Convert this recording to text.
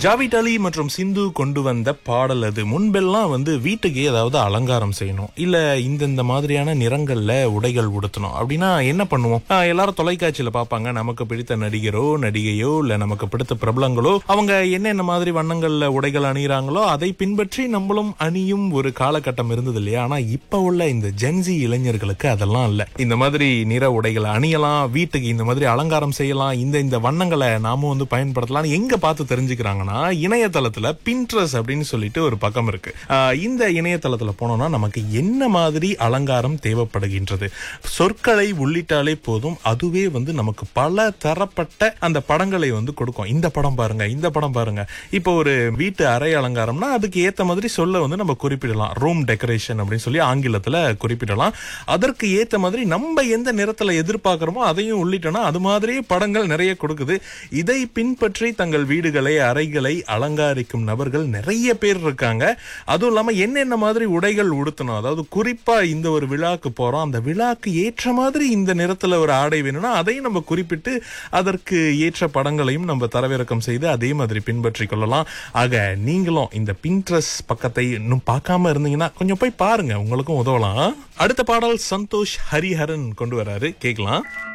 Javid அலி மற்றும் சிந்து கொண்டு வந்த பாடல் அது முன்பெல்லாம் வந்து வீட்டுக்கு ஏதாவது அலங்காரம் செய்யணும் இல்ல இந்தந்த மாதிரியான நிறங்கள்ல உடைகள் உடுத்தணும் அப்படின்னா என்ன பண்ணுவோம் ஆஹ், எல்லாரும் தொலைக்காட்சியில பார்ப்பாங்க நமக்கு பிடித்த நடிகரோ நடிகையோ இல்ல நமக்கு பிடித்த பிரபலங்களோ அவங்க என்னென்ன மாதிரி வண்ணங்கள்ல உடைகள் அணிகிறாங்களோ அதை பின்பற்றி நம்மளும் அணியும் ஒரு காலகட்டம் இருந்தது இல்லையா ஆனா இப்ப உள்ள இந்த ஜென்சி இளைஞர்களுக்கு அதெல்லாம் இல்ல இந்த மாதிரி நிற உடைகளை அணியலாம் வீட்டுக்கு இந்த மாதிரி அலங்காரம் செய்யலாம் இந்த இந்த வண்ணங்களை நாமும் வந்து பயன்படுத்தலாம் எங்க பார்த்து தெரிஞ்சுக்கிறாங்கன்னா இணையதளத்துல பின்ட்ரஸ் அப்படின்னு சொல்லிட்டு ஒரு பக்கம் இருக்கு ஆஹ் இந்த இணையதளத்துல போனோம்னா நமக்கு என்ன மாதிரி அலங்காரம் தேவைப்படுகின்றது சொற்களை உள்ளிட்டாலே போதும் அதுவே வந்து நமக்கு பல தரப்பட்ட அந்த படங்களை வந்து கொடுக்கும் இந்த படம் பாருங்க இந்த படம் பாருங்க இப்போ ஒரு வீட்டு அறை அலங்காரம்னா அதுக்கு ஏத்த மாதிரி சொல்ல வந்து நம்ம குறிப்பிடலாம் ரூம் டெக்கரேஷன் அப்படின்னு சொல்லி ஆங்கிலத்துல குறிப்பிடலாம் அதற்கு ஏத்த மாதிரி நம்ம எந்த நிறத்துல எதிர்பார்க்கிறோமோ அதையும் உள்ளிட்டோம்னா அது மாதிரியே படங்கள் நிறைய கொடுக்குது இதை பின்பற்றி தங்கள் வீடுகளை அறைகளை அலங்காரிக்கும் நபர்கள் நிறைய பேர் இருக்காங்க அதுவும் இல்லாம என்னென்ன மாதிரி உடைகள் உடுத்தணும் அதாவது குறிப்பா இந்த ஒரு விழாக்கு போறோம் அந்த விழாக்கு ஏற்ற மாதிரி இந்த நிறத்துல ஒரு ஆடை வேணும்னா அதையும் நம்ம குறிப்பிட்டு அதற்கு ஏற்ற படங்களையும் நம்ம தரவிறக்கம் செய்து அதே மாதிரி பின்பற்றி கொள்ளலாம் ஆக நீங்களும் இந்த பின்ட்ரஸ் பக்கத்தை இன்னும் பார்க்காம இருந்தீங்கன்னா கொஞ்சம் போய் பாருங்க உங்களுக்கும் உதவலாம் அடுத்த பாடல் சந்தோஷ் ஹரிஹரன் கொண்டு வராரு கேட்கலாம்